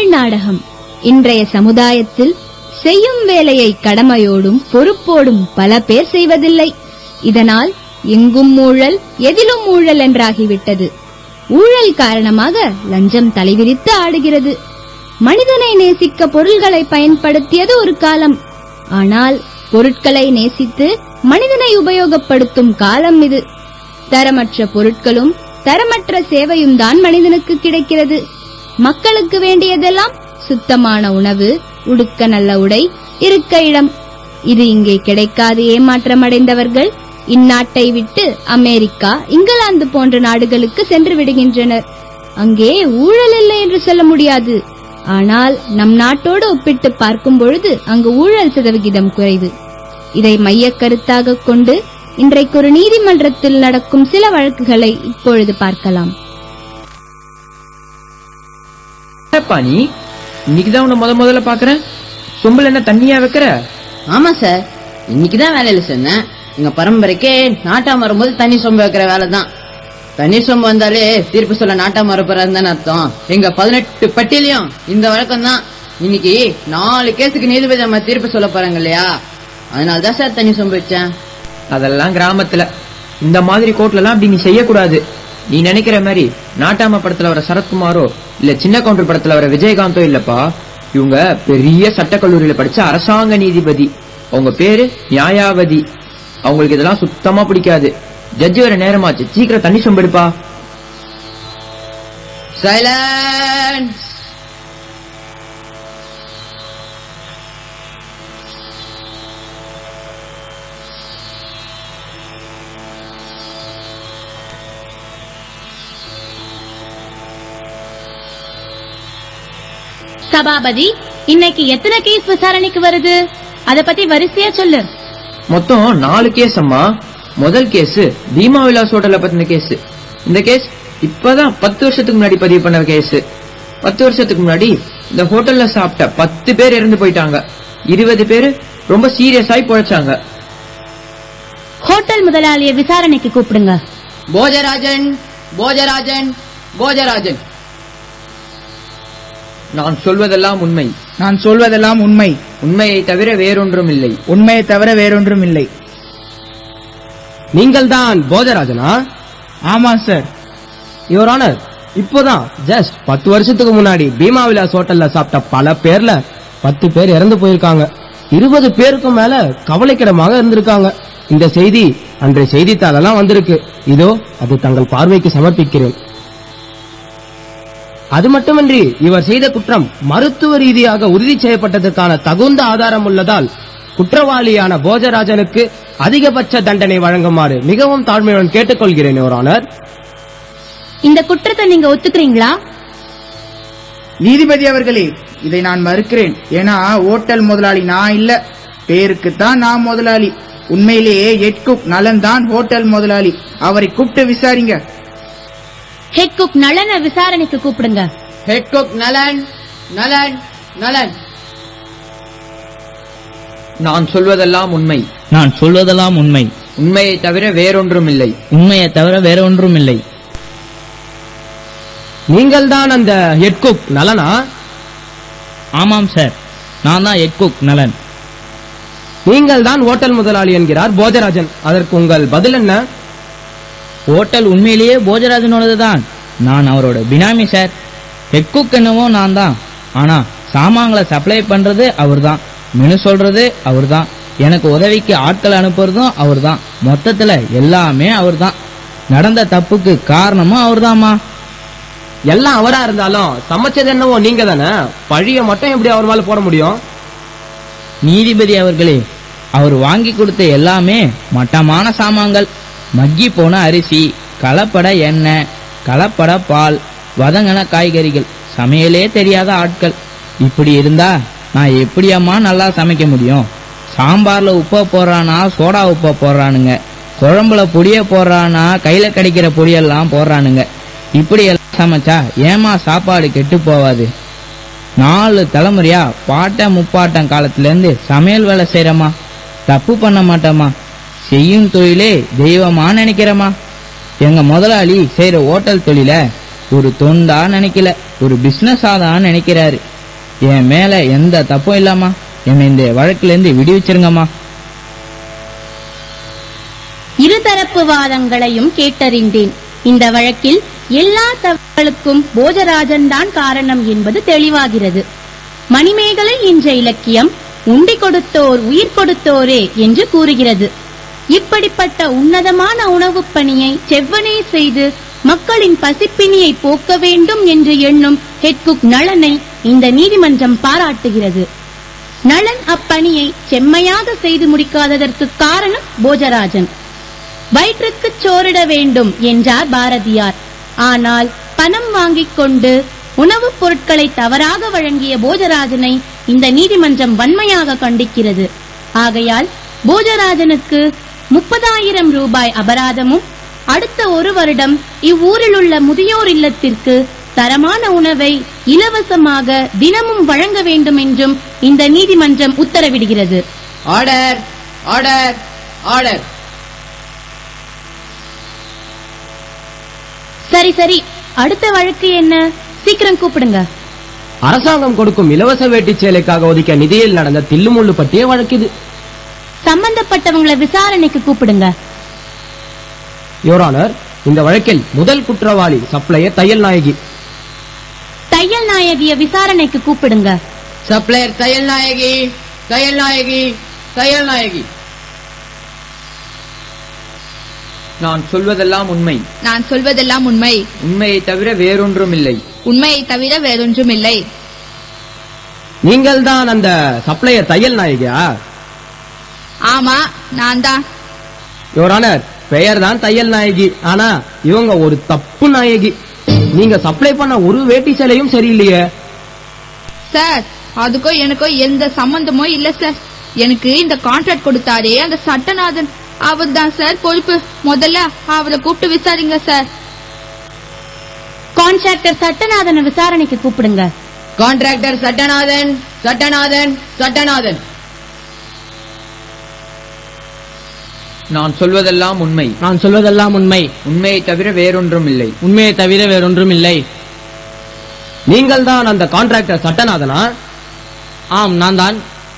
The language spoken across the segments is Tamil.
நாடகம் இன்றைய சமுதாயத்தில் செய்யும் வேலையை கடமையோடும் பொறுப்போடும் பல பேர் செய்வதில்லை இதனால் எங்கும் ஊழல் எதிலும் ஊழல் என்றாகிவிட்டது ஊழல் காரணமாக லஞ்சம் தலைவிரித்து ஆடுகிறது மனிதனை நேசிக்க பொருள்களை பயன்படுத்தியது ஒரு காலம் ஆனால் பொருட்களை நேசித்து மனிதனை உபயோகப்படுத்தும் காலம் இது தரமற்ற பொருட்களும் தரமற்ற சேவையும் தான் மனிதனுக்கு கிடைக்கிறது மக்களுக்கு வேண்டியதெல்லாம் சுத்தமான உணவு உடுக்க நல்ல உடை இருக்க இடம் இது இங்கே கிடைக்காது ஏமாற்றமடைந்தவர்கள் இந்நாட்டை விட்டு அமெரிக்கா இங்கிலாந்து போன்ற நாடுகளுக்கு சென்று விடுகின்றனர் அங்கே ஊழல் இல்லை என்று சொல்ல முடியாது ஆனால் நம் நாட்டோடு ஒப்பிட்டு பார்க்கும் பொழுது அங்கு ஊழல் சதவிகிதம் குறைவு இதை மையக் கருத்தாக கொண்டு இன்றைக்கு ஒரு நீதிமன்றத்தில் நடக்கும் சில வழக்குகளை இப்பொழுது பார்க்கலாம் என்னப்பா நீ இன்னைக்குதான் உன்னை முத முதல்ல பாக்குறேன் சொம்புல என்ன தண்ணியா வைக்கிற ஆமா சார் இன்னைக்குதான் வேலையில சேர்ந்தேன் எங்க பரம்பரைக்கே நாட்டாம வரும்போது தண்ணி சொம்பு வைக்கிற வேலை தான் தண்ணி சொம்பு வந்தாலே தீர்ப்பு சொல்ல நாட்டாம வரப்போறாருன்னு அர்த்தம் எங்க பதினெட்டு பட்டியலையும் இந்த வழக்கம் தான் இன்னைக்கு நாலு கேஸுக்கு நீதிபதி அம்மா தீர்ப்பு சொல்ல போறாங்க இல்லையா அதனால தான் சார் தண்ணி சொம்பு வச்சேன் அதெல்லாம் கிராமத்துல இந்த மாதிரி கோர்ட்ல எல்லாம் அப்படி நீ செய்யக்கூடாது நீ நினைக்கிற மாதிரி நாட்டாம படத்துல வர சரத்குமாரோ இல்ல சின்ன கவுண்டர் படத்துல வர விஜயகாந்தோ இல்லப்பா இவங்க பெரிய சட்டக்கல்லூரியில படிச்ச அரசாங்க நீதிபதி அவங்க பேரு நியாயாவதி அவங்களுக்கு இதெல்லாம் சுத்தமா பிடிக்காது ஜட்ஜி வர நேரமாச்சு சீக்கிரம் தண்ணி சொம்பெடுப்பா சைலன்ஸ் சபாபதி இன்னைக்கு எத்தனை கேஸ் விசாரணைக்கு வருது அத பத்தி வரிசையா சொல்லு மொத்தம் நாலு கேஸ் அம்மா முதல் கேஸ் பீமா விலாஸ் ஹோட்டல்ல பத்தின கேஸ் இந்த கேஸ் இப்பதான் பத்து வருஷத்துக்கு முன்னாடி பதிவு பண்ண கேஸ் பத்து வருஷத்துக்கு முன்னாடி இந்த ஹோட்டல்ல சாப்பிட்ட பத்து பேர் இறந்து போயிட்டாங்க இருபது பேர் ரொம்ப சீரியஸ் ஆகி பொழைச்சாங்க ஹோட்டல் முதலாளிய விசாரணைக்கு கூப்பிடுங்க போஜராஜன் போஜராஜன் போஜராஜன் நான் சொல்வதெல்லாம் உண்மை நான் சொல்வதெல்லாம் உண்மை உண்மையை தவிர வேறொன்றும் இல்லை உண்மையை தவிர வேறொன்றும் இல்லை நீங்கள் தான் போஜராஜனா ஆமா சார் யுவர் ஆனர் இப்போதான் ஜஸ்ட் பத்து வருஷத்துக்கு முன்னாடி பீமா விலாஸ் ஹோட்டல்ல சாப்பிட்ட பல பேர்ல பத்து பேர் இறந்து போயிருக்காங்க இருபது பேருக்கும் மேல கவலைக்கிடமாக இருந்திருக்காங்க இந்த செய்தி அன்றைய செய்தித்தாளெல்லாம் வந்திருக்கு இதோ அது தங்கள் பார்வைக்கு சமர்ப்பிக்கிறேன் அது மட்டுமின்றி இவர் செய்த குற்றம் மருத்துவ ரீதியாக உறுதி செய்யப்பட்டதற்கான தகுந்த ஆதாரம் உள்ளதால் குற்றவாளியான போஜராஜனுக்கு அதிகபட்ச தண்டனை வழங்குமாறு மிகவும் தாழ்மையுடன் கேட்டுக்கொள்கிறேன் யுவர் ஆனர் இந்த குற்றத்தை நீங்க ஒத்துக்கிறீங்களா நீதிபதி அவர்களே இதை நான் மறுக்கிறேன் ஏன்னா ஓட்டல் முதலாளி நான் இல்ல பேருக்குத்தான் நான் முதலாளி உண்மையிலேயே எட்குக் நலன் தான் ஹோட்டல் முதலாளி அவரை கூப்பிட்டு விசாரிங்க ஹெட் குக் நலன விசாரணைக்கு கூப்பிடுங்க ஹெட் குக் நலன் நலன் நலன் நான் சொல்வதெல்லாம் உண்மை நான் சொல்வதெல்லாம் உண்மை உண்மையை தவிர வேறொன்றும் இல்லை உண்மையை தவிர வேற ஒன்றும் இல்லை நீங்கள் தான் அந்த ஹெட்குக் நலனா ஆமாம் சார் நான் தான் எட்குக் நலன் நீங்கள் தான் ஹோட்டல் முதலாளி என்கிறார் போஜராஜன் அதற்கு உங்கள் பதில் என்ன ஹோட்டல் உண்மையிலேயே போஜராஜனோடது தான் நான் அவரோட பினாமி சார் ஹெட்குக் என்னவோ நான் தான் ஆனா சாமான்களை சப்ளை பண்றது அவர்தான் மெனு சொல்றது அவர்தான் எனக்கு உதவிக்கு ஆட்கள் அனுப்புறதும் அவர்தான் மொத்தத்துல எல்லாமே அவர்தான் நடந்த தப்புக்கு காரணமும் அவர்தாம்மா எல்லாம் அவரா இருந்தாலும் சமைச்சது என்னவோ நீங்க தானே பழிய மட்டும் எப்படி அவர் மேல போட முடியும் நீதிபதி அவர்களே அவர் வாங்கி கொடுத்த எல்லாமே மட்டமான சாமான்கள் மக்கி போன அரிசி கலப்பட எண்ணெய் கலப்பட பால் வதங்கின காய்கறிகள் சமையலே தெரியாத ஆட்கள் இப்படி இருந்தா நான் எப்படியம்மா நல்லா சமைக்க முடியும் சாம்பார்ல உப்பை போடுறானா சோடா உப்பை போடுறானுங்க குழம்புல பொடிய போடுறானா கையில கிடைக்கிற பொடியெல்லாம் போடுறானுங்க இப்படி எல்லாம் சமைச்சா ஏமா சாப்பாடு கெட்டு போவாது நாலு தலைமுறையா பாட்டன் முப்பாட்டன் காலத்துல இருந்து சமையல் வேலை செய்யறமா தப்பு பண்ண மாட்டோமா செய்யும் தொழிலே தெய்வமா நினைக்கிறோமா எங்க முதலாளி செய்யற ஹோட்டல் தொழில ஒரு தொண்டா நினைக்கல ஒரு பிசினஸா தான் நினைக்கிறாரு என் மேல எந்த தப்பும் இல்லாமா என்னை இந்த வழக்குல இருந்து விடுவிச்சிருங்கம்மா இருதரப்பு வாதங்களையும் கேட்டறிந்தேன் இந்த வழக்கில் எல்லா தவறுகளுக்கும் போஜராஜன் தான் காரணம் என்பது தெளிவாகிறது மணிமேகலை என்ற இலக்கியம் உண்டி கொடுத்தோர் உயிர் கொடுத்தோரே என்று கூறுகிறது இப்படிப்பட்ட உன்னதமான உணவுப் பணியை செவ்வனே செய்து மக்களின் பசிப்பினியை போக்க வேண்டும் என்று எண்ணும் ஹெட்குக் நலனை இந்த நீதிமன்றம் பாராட்டுகிறது நலன் அப்பணியை செம்மையாக செய்து முடிக்காததற்கு காரணம் போஜராஜன் வயிற்றுக்கு சோறிட வேண்டும் என்றார் பாரதியார் ஆனால் பணம் வாங்கிக் கொண்டு உணவுப் பொருட்களை தவறாக வழங்கிய போஜராஜனை இந்த நீதிமன்றம் வன்மையாக கண்டிக்கிறது ஆகையால் போஜராஜனுக்கு முப்பதாயிரம் ரூபாய் அபராதமும் அடுத்த ஒரு வருடம் இவ்வூரில் உள்ள முதியோர் இல்லத்திற்கு தரமான உணவை இலவசமாக தினமும் வழங்க வேண்டும் என்றும் இந்த நீதிமன்றம் உத்தரவிடுகிறது ஆர்டர் ஆர்டர் ஆர்டர் சரி சரி அடுத்த வழக்கு என்ன சீக்கிரம் கூப்பிடுங்க அரசாங்கம் கொடுக்கும் இலவச வேட்டி சேலைக்காக ஒதுக்க நிதியில் நடந்த தில்லுமுள்ளு பற்றிய வழக்கு இது சம்பந்தப்பட்டவங்களை விசாரணைக்கு கூப்பிடுங்க யோரானர் இந்த வழக்கில் முதல் குற்றவாளி சப்ளையர் தையல் நாயகி தையல் நாயகிய விசாரணைக்கு கூப்பிடுங்க சப்ளையர் தையல் நாயகி தையல் நாயகி தையல் நாயகி நான் சொல்வதெல்லாம் உண்மை நான் சொல்வதெல்லாம் உண்மை உண்மையை தவிர வேறொன்றும் இல்லை உண்மையை தவிர வேறொன்றும் இல்லை நீங்கள் தான் அந்த சப்ளையர் தையல் நாயகியா ஆமா நான் தான் யோரானர் பெயர் தான் தையல் நாயகி ஆனா இவங்க ஒரு தப்பு நாயகி நீங்க சப்ளை பண்ண ஒரு வேட்டி சேலையும் சரியில்லையே சார் அதுக்கும் எனக்கும் எந்த சம்பந்தமும் இல்ல சார் எனக்கு இந்த கான்ட்ராக்ட் கொடுத்தாரே அந்த சட்டநாதன் அவர் தான் சார் பொறுப்பு முதல்ல அவரை கூப்பிட்டு விசாரிங்க சார் கான்ட்ராக்டர் சட்டநாதனை விசாரணைக்கு கூப்பிடுங்க கான்ட்ராக்டர் சட்டநாதன் சட்டநாதன் சட்டநாதன் நான் சொல்வதெல்லாம் உண்மை நான் சொல்வதெல்லாம் உண்மை உண்மையை தவிர வேறொன்றும் இல்லை உண்மையை தவிர வேறொன்றும் இல்லை நீங்கள் தான் அந்த கான்ட்ராக்டர் சட்டநாதனா ஆம் நான் தான்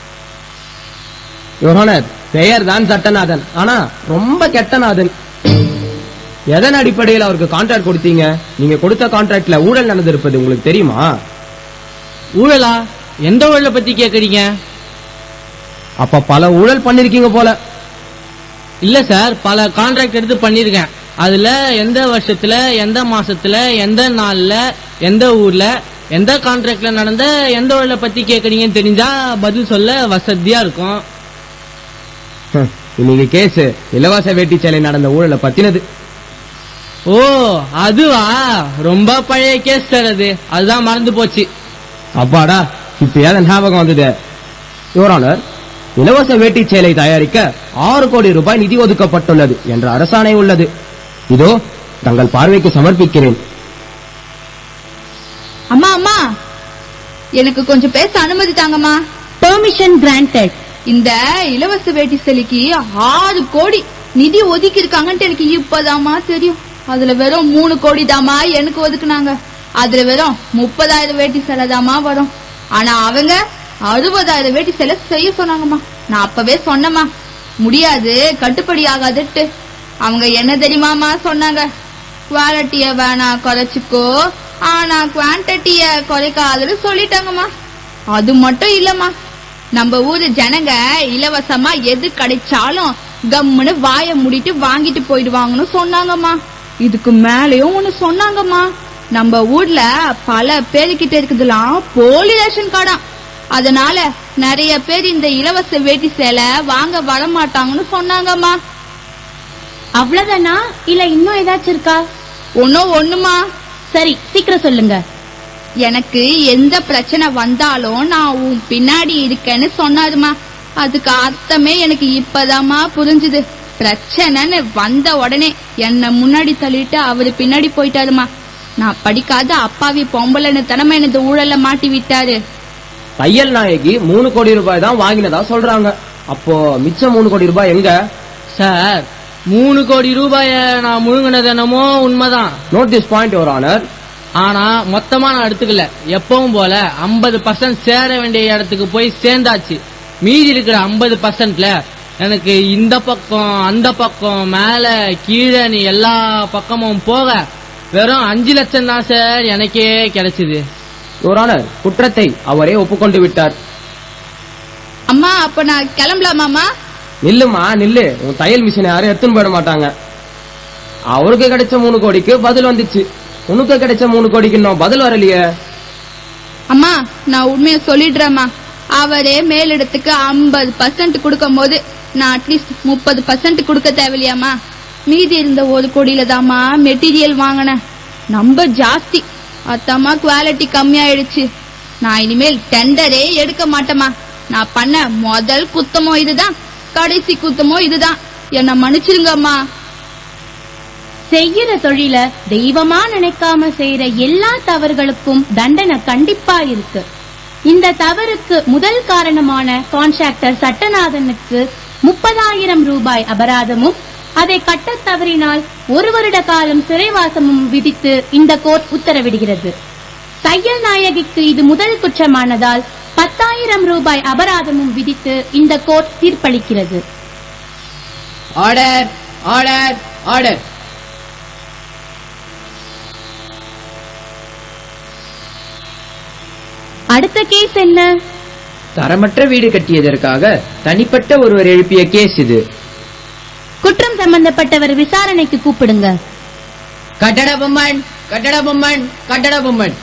யோரானர் பெயர் தான் சட்டநாதன் ஆனா ரொம்ப கெட்டநாதன் எதன் அடிப்படையில் அவருக்கு கான்ட்ராக்ட் கொடுத்தீங்க நீங்க கொடுத்த கான்ட்ராக்ட்ல ஊழல் நடந்திருப்பது உங்களுக்கு தெரியுமா ஊழலா எந்த ஊழலை பத்தி கேக்குறீங்க அப்ப பல ஊழல் பண்ணிருக்கீங்க போல இல்ல சார் பல கான்ட்ராக்ட் எடுத்து பண்ணிருக்கேன் அதுல எந்த வருஷத்துல எந்த மாசத்துல எந்த நாள்ல எந்த ஊர்ல எந்த கான்ட்ராக்ட்ல நடந்த எந்த ஊழலை பத்தி கேக்குறீங்கன்னு தெரிஞ்சா பதில் சொல்ல வசதியா இருக்கும் ஹம், இன்னைக்கு கேஸ் இலவச வேட்டி சேலை நடந்த ஊழலை பத்தினது ஓ அதுவா ரொம்ப பழைய கேஸ் சார் அது அதுதான் மறந்து போச்சு அப்பாடா இப்பயாவது ஞாபகம் வந்தது யுவரானர் இலவச வேட்டி சேலை தயாரிக்க ஆறு கோடி ரூபாய் நிதி ஒதுக்கப்பட்டுள்ளது என்ற அரசாணை உள்ளது இதோ தங்கள் பார்வைக்கு சமர்ப்பிக்கிறேன் அம்மா அம்மா எனக்கு கொஞ்சம் பேச அனுமதி தாங்கம்மா பெர்மிஷன் கிராண்டட் இந்த இலவச வேட்டி செலிக்கு ஆறு கோடி நிதி ஒதுக்கி இருக்காங்கன்ட்டு எனக்கு இப்பதாம்மா தெரியும் அதுல வெறும் மூணு கோடி தாமா எனக்கு ஒதுக்குனாங்க அதுல வெறும் முப்பதாயிரம் வேட்டி சிலை தாமா வரும் ஆனா அவங்க அறுபதாயிரம் வேட்டி சிலை செய்ய சொன்னாங்கம்மா நான் அப்பவே சொன்னேம்மா முடியாது கட்டுப்படி ஆகாதுட்டு அவங்க என்ன தெரியுமாமா சொன்னாங்க குவாலிட்டிய வேணா குறைச்சிக்கோ ஆனா குவான்டிட்டிய குறைக்காதுன்னு சொல்லிட்டாங்கம்மா அது மட்டும் இல்லம்மா நம்ம ஊரு ஜனங்க இலவசமா எது கிடைச்சாலும் கம்முன்னு வாய மூடிட்டு வாங்கிட்டு போயிடுவாங்கன்னு சொன்னாங்கம்மா இதுக்கு மேலயும் ஒண்ணு சொன்னாங்கம்மா நம்ம ஊர்ல பல பேருக்கிட்ட இருக்குதுலாம் போலி ரேஷன் கார்டா அதனால நிறைய பேர் இந்த இலவச வேட்டி சேலை வாங்க வரமாட்டாங்கன்னு சொன்னாங்கம்மா அவ்வளவுதானா இல்ல இன்னும் ஏதாச்சும் இருக்கா ஒன்னும் ஒண்ணுமா சரி சீக்கிரம் சொல்லுங்க எனக்கு எந்த பிரச்சனை வந்தாலும் நான் உன் பின்னாடி இருக்கேன்னு சொன்னாருமா அதுக்கு அர்த்தமே எனக்கு இப்பதாம்மா புரிஞ்சுது பிரச்சனைன்னு வந்த உடனே என்ன முன்னாடி தள்ளிட்டு அவரு பின்னாடி போயிட்டாருமா நான் படிக்காத அப்பாவி பொம்பளைன்னு தினமே இந்த ஊழல்ல மாட்டி விட்டாரு தையல் நாயகி மூணு கோடி ரூபாய் தான் வாங்கினதா சொல்றாங்க அப்போ மிச்சம் மூணு கோடி ரூபாய் எங்க சார் மூணு கோடி ரூபாய நான் முழுங்கினது என்னமோ உண்மைதான் note this point your honour ஆனா மொத்தமா நான் எடுத்துக்கல எப்பவும் போல 50% பர்சன்ட் சேர வேண்டிய இடத்துக்கு போய் சேர்ந்தாச்சு மீதி இருக்கிற 50% பர்சன்ட்ல எனக்கு இந்த பக்கம் அந்த பக்கம் மேல கீழே நீ எல்லா பக்கமும் போக வெறும் அஞ்சு லட்சம் தான் சார் எனக்கே கிடைச்சது யுவரானர் குற்றத்தை அவரே ஒப்புக்கொண்டு விட்டார் அம்மா அப்ப நான் கிளம்பலாமாமா நில்லுமா நில்லு உன் தையல் மிஷினை யாரும் எடுத்துன்னு போயிட மாட்டாங்க அவருக்கு கிடைச்ச மூணு கோடிக்கு பதில் வந்துச்சு உனக்கு கிடைச்ச மூணு கோடிக்கு இன்னும் பதில் வரலையே அம்மா நான் உண்மையை சொல்லிடுறேம்மா அவரே மேலிடத்துக்கு ஐம்பது பர்சன்ட் கொடுக்கும் போது நான் அட்லீஸ்ட் முப்பது பர்சன்ட் கொடுக்க தேவையில்லையாம்மா மீதி இருந்த ஒரு கோடியில தாம்மா மெட்டீரியல் வாங்கினேன் நம்ப ஜாஸ்தி அத்தம்மா குவாலிட்டி கம்மியாயிடுச்சு நான் இனிமேல் டெண்டரே எடுக்க மாட்டேம்மா நான் பண்ண முதல் குத்தமோ இதுதான் கடைசி குத்தமோ இதுதான் என்ன மன்னிச்சிருங்கம்மா செய்யற தொழில தெய்வமா நினைக்காம செய்யற எல்லா தவறுகளுக்கும் தண்டனை கண்டிப்பா இருக்கு இந்த தவறுக்கு முதல் காரணமான கான்ட்ராக்டர் சட்டநாதனுக்கு முப்பதாயிரம் ரூபாய் அபராதமும் அதை கட்டத் தவறினால் ஒரு வருட காலம் சிறைவாசமும் விதித்து இந்த கோர்ட் உத்தரவிடுகிறது தையல் நாயகிக்கு இது முதல் குற்றமானதால் பத்தாயிரம் ரூபாய் அபராதமும் விதித்து இந்த கோர்ட் தீர்ப்பளிக்கிறது ஆர்டர் ஆர்டர் ஆர்டர் அடுத்த கேஸ் என்ன தரமற்ற வீடு கட்டியதற்காக தனிப்பட்ட ஒருவர் எழுப்பிய கேஸ் இது குற்றம் சம்பந்தப்பட்டவர் விசாரணைக்கு கூப்பிடுங்க கட்டட பொம்மன் கட்டட பொம்மன் கட்டட பொம்மன்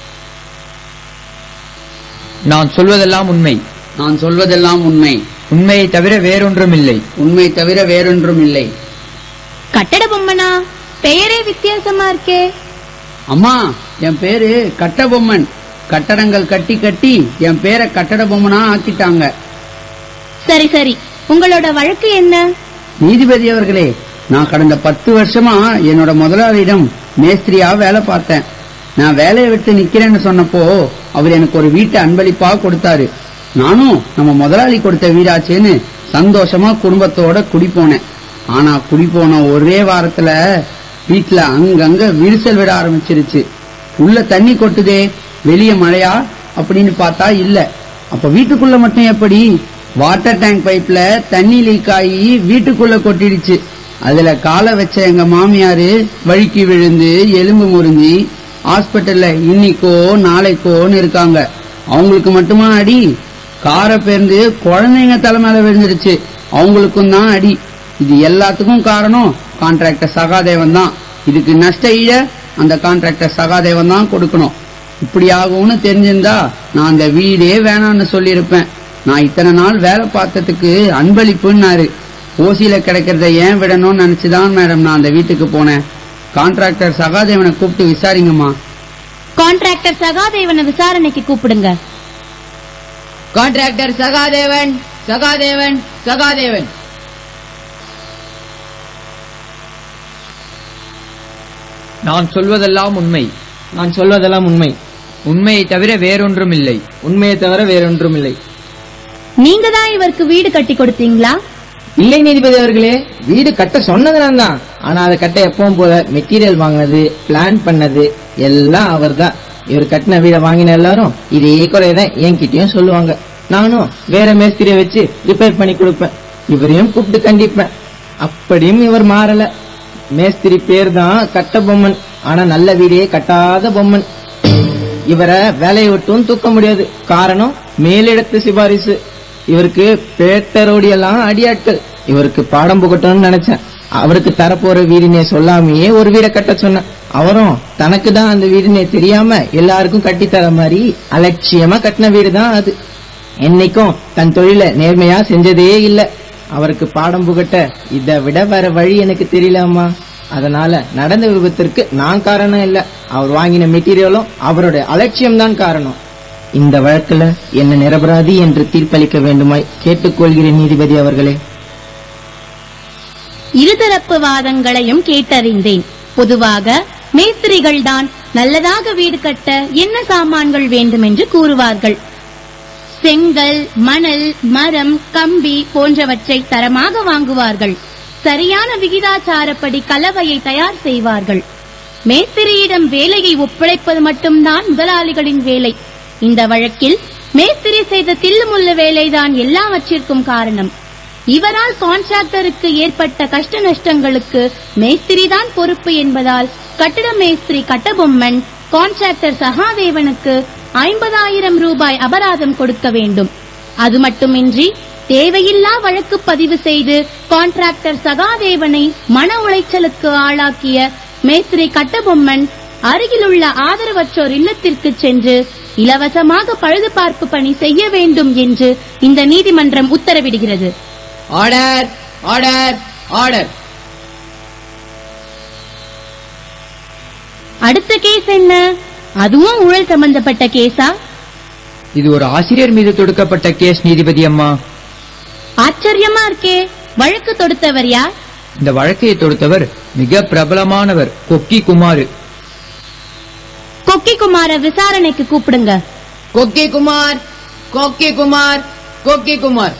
நான் சொல்வதெல்லாம் உண்மை நான் சொல்வதெல்லாம் உண்மை உண்மையை தவிர வேறொன்றும் இல்லை உண்மை தவிர வேறொன்றும் இல்லை கட்டட பொம்மனா பெயரே வித்தியாசமா இருக்கே அம்மா என் பேரு கட்டபொம்மன் கட்டடங்கள் கட்டி கட்டி என் பேரை கட்டட பொம்மனா ஆக்கிட்டாங்க சரி சரி உங்களோட வழக்கு என்ன நீதிபதி அவர்களே நான் கடந்த பத்து வருஷமா என்னோட முதலாளியிடம் மேஸ்திரியா வேலை பார்த்தேன் நான் வேலையை விட்டு நிக்கிறேன்னு சொன்னப்போ அவர் எனக்கு ஒரு வீட்டை அன்பளிப்பா கொடுத்தாரு நானும் நம்ம முதலாளி கொடுத்த வீடாச்சேன்னு சந்தோஷமா குடும்பத்தோட குடி போனேன் ஆனா குடி போன ஒரே வாரத்துல வீட்டுல அங்கங்க விரிசல் விட ஆரம்பிச்சிருச்சு உள்ள தண்ணி கொட்டுதே வெளிய மழையா அப்படின்னு பார்த்தா இல்ல அப்ப வீட்டுக்குள்ள மட்டும் எப்படி வாட்டர் டேங்க் பைப்ல தண்ணி லீக் ஆகி வீட்டுக்குள்ள கொட்டிடுச்சு அதுல காலை வச்ச எங்க மாமியாரு வழுக்கி விழுந்து எலும்பு முறிஞ்சி ஹாஸ்பிட்டல்ல இன்னைக்கோ நாளைக்கோன்னு இருக்காங்க அவங்களுக்கு மட்டுமா அடி காரை பேர்ந்து குழந்தைங்க தலைமையில விழுந்துருச்சு அவங்களுக்கும் தான் அடி இது எல்லாத்துக்கும் காரணம் கான்ட்ராக்டர் சகாதேவன் தான் இதுக்கு நஷ்ட ஈட அந்த கான்ட்ராக்டர் சகாதேவன் தான் கொடுக்கணும் இப்படி ஆகும்னு தெரிஞ்சிருந்தா நான் அந்த வீடே வேணாம்னு சொல்லியிருப்பேன் நான் இத்தனை நாள் வேலை பார்த்ததுக்கு அன்பளிப்புன்னாரு ஓசியில கிடைக்கிறத ஏன் விடணும்னு நினைச்சுதான் மேடம் நான் அந்த வீட்டுக்கு போனேன் கான்ட்ராக்டர் சகாதேவனை கூப்பிட்டு விசாரிங்கம்மா கான்ட்ராக்டர் சகாதேவனை விசாரணைக்கு கூப்பிடுங்க கான்ட்ராக்டர் சகாதேவன் சகாதேவன் சகாதேவன் நான் சொல்வதெல்லாம் உண்மை நான் சொல்வதெல்லாம் உண்மை உண்மையை தவிர வேறொன்றும் இல்லை உண்மையை தவிர வேறொன்றும் இல்லை நீங்க தான் இவருக்கு வீடு கட்டி கொடுத்தீங்களா இல்லை நீதிபதி அவர்களே வீடு கட்ட சொன்னது நான் தான் ஆனா அதை கட்ட எப்பவும் போல மெட்டீரியல் வாங்கினது பிளான் பண்ணது எல்லாம் அவர்தான் இவர் கட்டின வீடை வாங்கின எல்லாரும் இதே குறையதான் என்கிட்டயும் சொல்லுவாங்க நானும் வேற மேஸ்திரியை வச்சு ரிப்பேர் பண்ணி கொடுப்பேன் இவரையும் கூப்பிட்டு கண்டிப்பேன் அப்படியும் இவர் மாறல மேஸ்திரி பேர் தான் கட்ட பொம்மன் ஆனா நல்ல வீடே கட்டாத பொம்மன் இவரை வேலையை விட்டும் தூக்க முடியாது காரணம் மேலிடத்து சிபாரிசு இவருக்கு பேட்டரோடி எல்லாம் அடியாட்கள் இவருக்கு பாடம் புகட்டணும்னு நினைச்சேன் அவருக்கு தரப்போற வீடினே சொல்லாமையே ஒரு வீடை கட்ட சொன்னேன் அவரும் தனக்கு தான் அந்த வீடுனே தெரியாம எல்லாருக்கும் கட்டி தர மாதிரி அலட்சியமா கட்டின வீடு தான் அது என்னைக்கும் தன் தொழில நேர்மையா செஞ்சதே இல்ல அவருக்கு பாடம் புகட்ட இதை விட வேற வழி எனக்கு தெரியல அம்மா அதனால நடந்த விபத்திற்கு நான் காரணம் இல்ல அவர் வாங்கின மெட்டீரியலும் அவருடைய அலட்சியம் தான் காரணம் இந்த வழக்குல என்ன நிரபராதி என்று தீர்ப்பளிக்க வேண்டுமாய் கேட்டுக்கொள்கிறேன் நீதிபதி அவர்களே இருதரப்பு வாதங்களையும் கேட்டறிந்தேன் பொதுவாக மேஸ்திரிகள் தான் நல்லதாக வீடு கட்ட என்ன சாமான்கள் வேண்டும் என்று கூறுவார்கள் செங்கல் மணல் மரம் கம்பி போன்றவற்றை தரமாக வாங்குவார்கள் சரியான விகிதாச்சாரப்படி கலவையை தயார் செய்வார்கள் மேஸ்திரியிடம் வேலையை ஒப்படைப்பது மட்டும்தான் முதலாளிகளின் வேலை இந்த வழக்கில் மேஸ்திரி செய்த தில்லுமுள்ள வேலைதான் எல்லாவற்றிற்கும் காரணம் இவரால் கான்ட்ராக்டருக்கு ஏற்பட்ட கஷ்ட நஷ்டங்களுக்கு மேஸ்திரிதான் பொறுப்பு என்பதால் கட்டிட மேஸ்திரி கட்டபொம்மன் கான்ட்ராக்டர் சகாதேவனுக்கு ஐம்பதாயிரம் ரூபாய் அபராதம் கொடுக்க வேண்டும் அது மட்டுமின்றி தேவையில்லா வழக்கு பதிவு செய்து கான்ட்ராக்டர் சகாதேவனை மன உளைச்சலுக்கு ஆளாக்கிய மேஸ்திரி கட்டபொம்மன் அருகிலுள்ள ஆதரவற்றோர் இல்லத்திற்கு சென்று இலவசமாக பழுதுபார்ப்பு பணி செய்ய வேண்டும் என்று இந்த நீதிமன்றம் உத்தரவிடுகிறது ஆர்டர் ஆர்டர் ஆர்டர் அடுத்த கேஸ் என்ன அதுவும் ஊழல் சம்பந்தப்பட்ட கேஸா இது ஒரு ஆசிரியர் மீது தொடுக்கப்பட்ட கேஸ் நீதிபதி அம்மா ஆச்சரியமா இருக்கே வழக்கு தொடுத்தவர் யார் இந்த வழக்கை தொடுத்தவர் மிக பிரபலமானவர் கொக்கி குமார் கொக்கி குமார விசாரணைக்கு கூப்பிடுங்க கொக்கி குமார் கொக்கி குமார் கொக்கி குமார்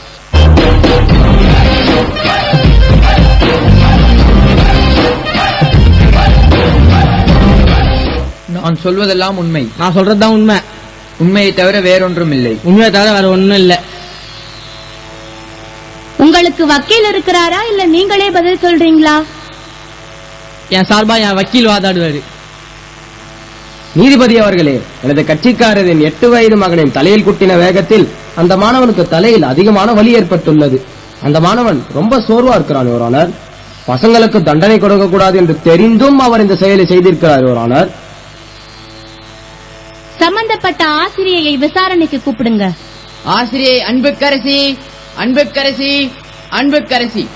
நான் சொல்வதெல்லாம் உண்மை நான் சொல்றதுதான் உண்மை உண்மையை தவிர வேறொன்றும் இல்லை உண்மையை தவிர வேற ஒண்ணும் இல்ல உங்களுக்கு வக்கீல் இருக்கிறாரா இல்ல நீங்களே பதில் சொல்றீங்களா என் சார்பா என் வக்கீல் வாதாடுவாரு நீதிபதி அவர்களே எனது கட்சிக்காரரின் எட்டு வயது மகனின் தலையில் குட்டின வேகத்தில் அந்த மாணவனுக்கு தலையில் அதிகமான வலி ஏற்பட்டுள்ளது அந்த மாணவன் ரொம்ப சோர்வா இருக்கிறான் யுவரானர் பசங்களுக்கு தண்டனை கொடுக்க கூடாது என்று தெரிந்தும் அவர் இந்த செயலை செய்திருக்கிறார் யுவரானர் சம்பந்தப்பட்ட ஆசிரியையை விசாரணைக்கு கூப்பிடுங்க ஆசிரியை அன்புக்கரசி அன்புக்கரசி அன்புக்கரசி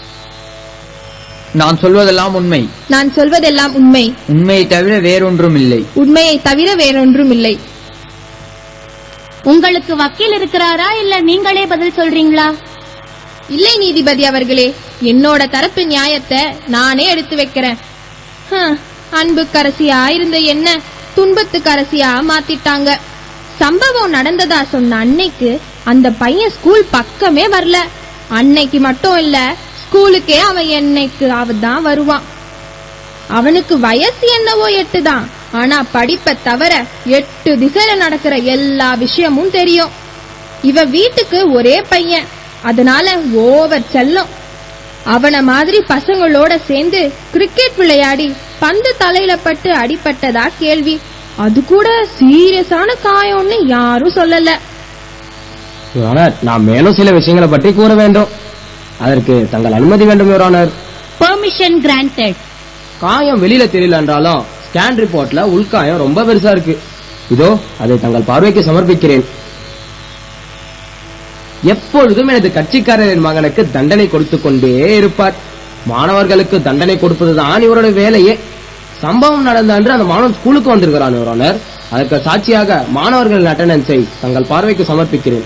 நான் சொல்வதெல்லாம் உண்மை நான் சொல்வதெல்லாம் உண்மை உண்மையை தவிர வேறொன்றும் இல்லை உண்மையை தவிர வேறொன்றும் இல்லை உங்களுக்கு வக்கீல் இருக்கிறாரா இல்ல நீங்களே பதில் சொல்றீங்களா இல்லை நீதிபதி அவர்களே என்னோட தரப்பு நியாயத்தை நானே எடுத்து வைக்கிறேன் ஹம், அன்புக்கரசியா இருந்த என்ன துன்பத்துக்கரசியா மாத்திட்டாங்க சம்பவம் நடந்ததா சொன்ன அன்னைக்கு அந்த பையன் ஸ்கூல் பக்கமே வரல அன்னைக்கு மட்டும் இல்ல ஸ்கூலுக்கே அவன் என்னைக்கு அவதான் வருவான் அவனுக்கு வயசு என்னவோ எட்டு தான் ஆனா படிப்பை தவிர எட்டு திசையில நடக்கிற எல்லா விஷயமும் தெரியும் இவ வீட்டுக்கு ஒரே பையன் அதனால ஓவர் செல்லம் அவன மாதிரி பசங்களோட சேர்ந்து கிரிக்கெட் விளையாடி பந்து தலையில பட்டு அடிபட்டதா கேள்வி அது கூட சீரியஸான காயம்னு யாரும் சொல்லல யுவரானர் நாம் மேலும் சில விஷயங்களை பற்றி கூற வேண்டும் அதற்கு தங்கள் அனுமதி வேண்டும் யுவரானர் பெர்மிஷன் கிராண்டட் காயம் வெளியில தெரியல என்றாலும் ஸ்கேன் ரிப்போர்ட்ல உள்காயம் ரொம்ப பெருசா இருக்கு இதோ அதை தங்கள் பார்வைக்கு சமர்ப்பிக்கிறேன் எப்பொழுதும் எனது கட்சிக்காரரின் மகனுக்கு தண்டனை கொடுத்துக் கொண்டே இருப்பார் மாணவர்களுக்கு தண்டனை கொடுப்பதுதான் இவரோட வேலையே சம்பவம் நடந்த அன்று அந்த மாணவன் ஸ்கூலுக்கு வந்திருக்கிறான் யுவரானர் அதற்கு சாட்சியாக மாணவர்களின் அட்டண்டன்ஸை தங்கள் பார்வைக்கு சமர்ப்பிக்கிறேன்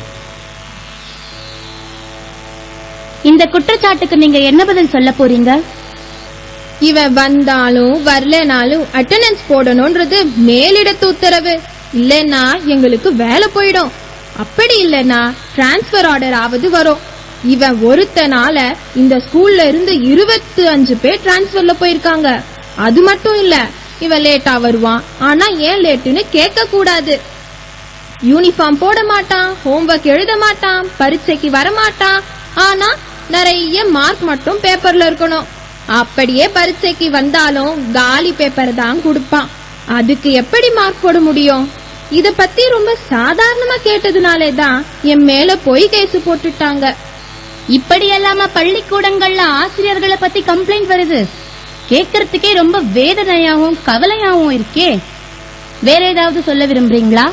இந்த குற்றச்சாட்டுக்கு நீங்க என்ன பதில் சொல்ல போறீங்க இவன் வந்தாலும் வரலனாலும் அட்டெண்டன்ஸ் போடணும்ன்றது மேலிடத்து உத்தரவு இல்லைன்னா எங்களுக்கு வேலை போயிடும் அப்படி இல்லைன்னா டிரான்ஸ்பர் ஆர்டர் ஆவது வரும் இவன் ஒருத்தனால இந்த ஸ்கூல்ல இருந்து இருபத்தி அஞ்சு பேர் டிரான்ஸ்பர்ல போயிருக்காங்க அது மட்டும் இல்ல இவன் லேட்டா வருவான் ஆனா ஏன் லேட்டுன்னு கேட்க கூடாது யூனிஃபார்ம் போட மாட்டான் ஹோம்ஒர்க் எழுத மாட்டான் பரீட்சைக்கு வர மாட்டான் ஆனா நிறைய மார்க் மட்டும் பேப்பர்ல இருக்கணும் அப்படியே பரீட்சைக்கு வந்தாலும் காலி பேப்பர் தான் கொடுப்பான் அதுக்கு எப்படி மார்க் போட முடியும் இத பத்தி ரொம்ப சாதாரணமா கேட்டதுனாலே தான் என் மேல போய் கேஸ் போட்டுட்டாங்க இப்படி எல்லாம பள்ளிக்கூடங்கள்ல ஆசிரியர்களை பத்தி கம்ப்ளைண்ட் வருது கேட்கறதுக்கே ரொம்ப வேதனையாவும் கவலையாவும் இருக்கே வேற ஏதாவது சொல்ல விரும்புறீங்களா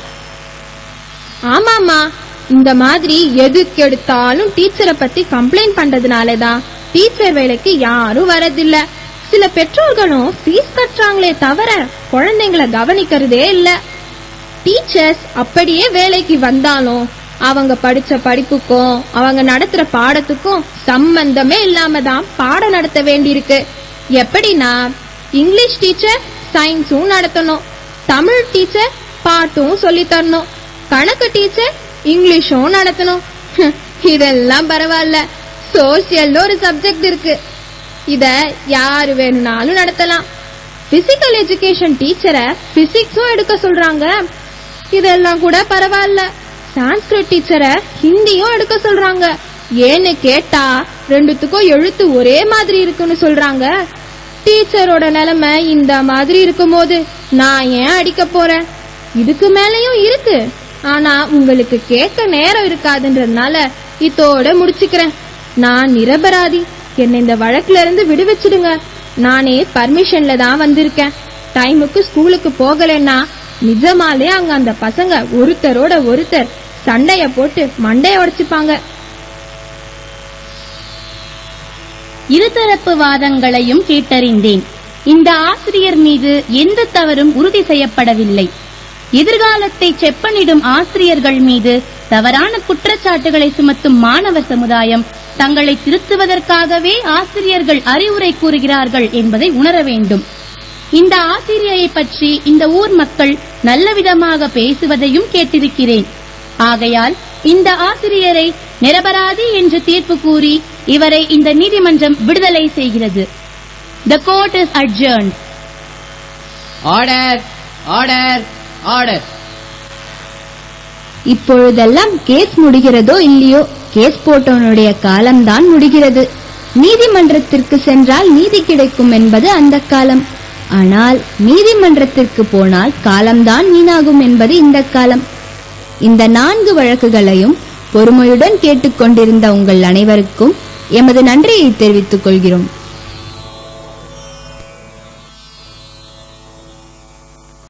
ஆமாமா இந்த மாதிரி எதுக்கு எடுத்தாலும் டீச்சரை பத்தி கம்ப்ளைண்ட் பண்றதுனால தான் டீச்சர் வேலைக்கு யாரும் வரதில்ல சில பெற்றோர்களும் ஃபீஸ் கட்டுறாங்களே தவிர குழந்தைங்களை கவனிக்கிறதே இல்ல டீச்சர்ஸ் அப்படியே வேலைக்கு வந்தாலும் அவங்க படிச்ச படிப்புக்கும் அவங்க நடத்துற பாடத்துக்கும் சம்பந்தமே இல்லாம தான் பாடம் நடத்த வேண்டியிருக்கு எப்படின்னா இங்கிலீஷ் டீச்சர் சயின்ஸும் நடத்தணும் தமிழ் டீச்சர் பாட்டும் சொல்லி தரணும் கணக்கு டீச்சர் இங்கிலீஷும் நடத்தணும் ஹம், இதெல்லாம் பரவாயில்ல சோசியல்னு ஒரு சப்ஜெக்ட் இருக்கு இத யாரு வேணும்னாலும் நடத்தலாம் பிசிக்கல் எஜுகேஷன் டீச்சரை பிசிக்ஸும் எடுக்க சொல்றாங்க இதெல்லாம் கூட பரவாயில்ல சான்ஸ்கிரிட் டீச்சரை ஹிந்தியும் எடுக்க சொல்றாங்க ஏன்னு கேட்டா ரெண்டுத்துக்கும் எழுத்து ஒரே மாதிரி இருக்குன்னு சொல்றாங்க டீச்சரோட நிலைமை இந்த மாதிரி இருக்கும்போது நான் ஏன் அடிக்க போறேன் இதுக்கு மேலயும் இருக்கு ஆனா உங்களுக்கு கேட்க நேரம் இருக்காதுன்றதுனால இதோட முடிச்சுக்கிறேன் நான் நிரபராதி என்னை இந்த வழக்குல இருந்து விடுவிச்சிடுங்க நானே பர்மிஷன்ல தான் வந்திருக்கேன் டைமுக்கு ஸ்கூலுக்கு போகலைன்னா நிஜமாலே அங்க அந்த பசங்க ஒருத்தரோட ஒருத்தர் சண்டைய போட்டு மண்டைய உடைச்சுப்பாங்க இருதரப்பு வாதங்களையும் கேட்டறிந்தேன் இந்த ஆசிரியர் மீது எந்த தவறும் உறுதி செய்யப்படவில்லை எதிர்காலத்தை செப்பனிடும் ஆசிரியர்கள் மீது தவறான குற்றச்சாட்டுகளை சுமத்தும் மாணவர் சமுதாயம் தங்களை திருத்துவதற்காகவே ஆசிரியர்கள் அறிவுரை கூறுகிறார்கள் என்பதை உணர வேண்டும் இந்த ஆசிரியரை பற்றி இந்த ஊர் மக்கள் நல்ல விதமாக பேசுவதையும் கேட்டிருக்கிறேன் ஆகையால் இந்த ஆசிரியரை நிரபராதி என்று தீர்ப்பு கூறி இவரை இந்த நீதிமன்றம் விடுதலை செய்கிறது the court is adjourned order order order இப்பொழுதெல்லாம் கேஸ் முடிகிறதோ இல்லையோ கேஸ் போட்டவனுடைய காலம்தான் முடிகிறது நீதிமன்றத்திற்கு சென்றால் நீதி கிடைக்கும் என்பது அந்த காலம் ஆனால் நீதிமன்றத்திற்கு போனால் காலம்தான் வீணாகும் என்பது இந்த காலம் இந்த நான்கு வழக்குகளையும் பொறுமையுடன் கேட்டுக்கொண்டிருந்த உங்கள் அனைவருக்கும் எமது நன்றியை தெரிவித்துக் கொள்கிறோம்